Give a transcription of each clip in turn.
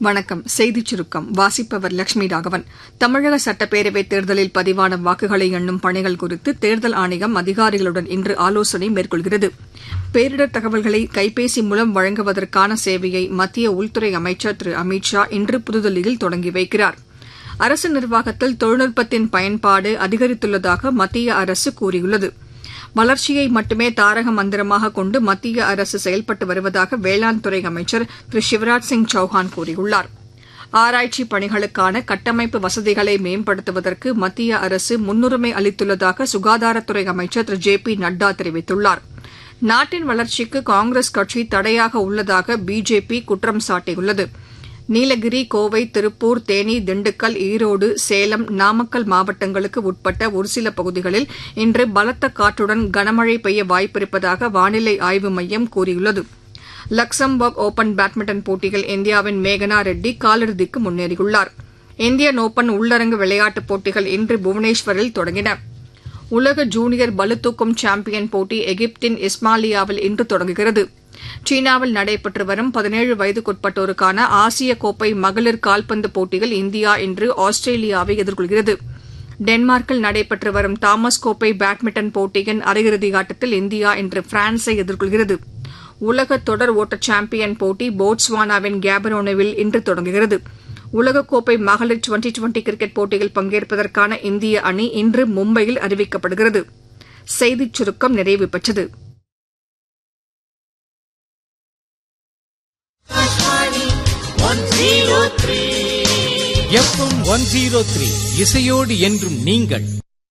வணக்கம் செய்திச் சுருக்கம் வாசிப்பவர் லட்சுமி ராகவன் தமிழக சட்டப்பேரவைத் தேர்தலில் பதிவான வாக்குகளை எண்ணும் பணிகள் குறித்து தேர்தல் ஆணையம் அதிகாரிகளுடன் இன்று ஆலோசனை மேற்கொள்கிறது பேரிடர் தகவல்களை கைபேசி மூலம் வழங்குவதற்கான சேவையை மத்திய உள்துறை அமைச்சர் திரு அமித் ஷா இன்று புதுதில்லியில் தொடங்கி வைக்கிறார் அரசு நிர்வாகத்தில் தொழில்நுட்பத்தின் பயன்பாடு அதிகரித்துள்ளதாக மத்திய அரசு கூறியுள்ளது வளர்ச்சியை மட்டுமே தாரக மந்திரமாக கொண்டு மத்திய அரசு செயல்பட்டு வருவதாக வேளாண் துறை அமைச்சர் திரு சிவராஜ் சிங் சௌஹான் கூறியுள்ளார் ஆராய்ச்சி பணிகளுக்கான கட்டமைப்பு வசதிகளை மேம்படுத்துவதற்கு மத்திய அரசு முன்னுரிமை அளித்துள்ளதாக சுகாதாரத்துறை அமைச்சர் திரு ஜே பி நட்டா தெரிவித்துள்ளார் நாட்டின் வளர்ச்சிக்கு காங்கிரஸ் கட்சி தடையாக உள்ளதாக பிஜேபி குற்றம் சாட்டியுள்ளது நீலகிரி கோவை திருப்பூர் தேனி திண்டுக்கல் ஈரோடு சேலம் நாமக்கல் மாவட்டங்களுக்கு உட்பட்ட ஒருசில பகுதிகளில் இன்று பலத்த காற்றுடன் கனமழை பெய்ய வாய்ப்பிருப்பதாக வானிலை ஆய்வு மையம் கூறியுள்ளது லக்சம்பர்க் ஒபன் பேட்மிண்டன் போட்டியில் இந்தியாவின் மேகனா ரெட்டி காலிறுதிக்கு முன்னேறியுள்ளார் இந்தியன் ஒபன் உள்ளரங்கு விளையாட்டுப் போட்டிகள் இன்று புவனேஸ்வரில் தொடங்கின உலக ஜூனியர் பளுதூக்கும் சாம்பியன் போட்டி எகிப்தின் இஸ்மாலியாவில் இன்று தொடங்குகிறது சீனாவில் நடைபெற்று வரும் பதினேழு வயதுக்குட்பட்டோருக்கான ஆசிய கோப்பை மகளிர் கால்பந்து போட்டியில் இந்தியா இன்று ஆஸ்திரேலியாவை எதிர்கொள்கிறது டென்மார்க்கில் நடைபெற்று வரும் தாமஸ் கோப்பை பேட்மிண்டன் போட்டியின் அரையிறுதி ஆட்டத்தில் இந்தியா இன்று பிரான்ஸை எதிர்கொள்கிறது உலக தொடர் ஓட்ட சாம்பியன் போட்டி போட்ஸ்வானாவின் கேபரோனோவில் இன்று தொடங்குகிறது உலகக்கோப்பை மகளிர் டுவெண்டி டுவெண்டி கிரிக்கெட் போட்டியில் பங்கேற்பதற்கான இந்திய அணி இன்று மும்பையில் அறிவிக்கப்படுகிறது செய்திச் சுருக்கம் நிறைவு பெற்றது எஃப்எம் ஒன் ஜீரோ த்ரீ இசையோடு என்றும் நீங்கள்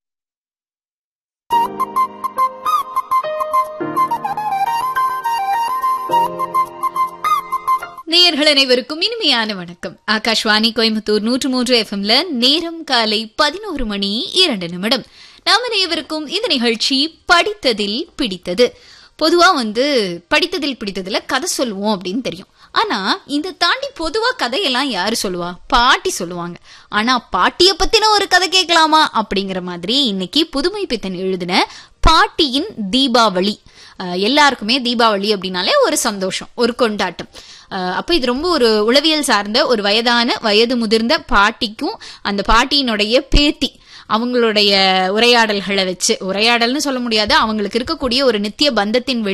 நேயர்கள் அனைவருக்கும் இனிமையான வணக்கம் ஆகாஷ்வாணி கோயம்புத்தூர் நூற்று மூன்று எஃப்எம்ல நேரம் காலை பதினோரு மணி இரண்டு நிமிடம் நாம அனைவருக்கும் இந்த நிகழ்ச்சி படித்ததில் பிடித்தது பொதுவா வந்து படித்ததில் பிடித்ததுல கதை சொல்லுவோம் அப்படின்னு தெரியும் ஆனா இந்த தாண்டி பொதுவா கதையெல்லாம் யாரு சொல்லுவா பாட்டி சொல்லுவாங்க ஆனா பாட்டிய பத்தின ஒரு கதை கேட்கலாமா அப்படிங்கிற மாதிரி இன்னைக்கு புதுமை பித்தன் எழுதின பாட்டியின் தீபாவளி அஹ் எல்லாருக்குமே தீபாவளி அப்படின்னாலே ஒரு சந்தோஷம் ஒரு கொண்டாட்டம் அஹ் அப்ப இது ரொம்ப ஒரு உளவியல் சார்ந்த ஒரு வயதான வயது முதிர்ந்த பாட்டிக்கும் அந்த பாட்டியினுடைய பேத்தி அவங்களுடைய உரையாடல்களை வச்சு உரையாடல்னு சொல்ல முடியாது அவங்களுக்கு இருக்கக்கூடிய ஒரு நித்திய பந்தத்தின் வெளி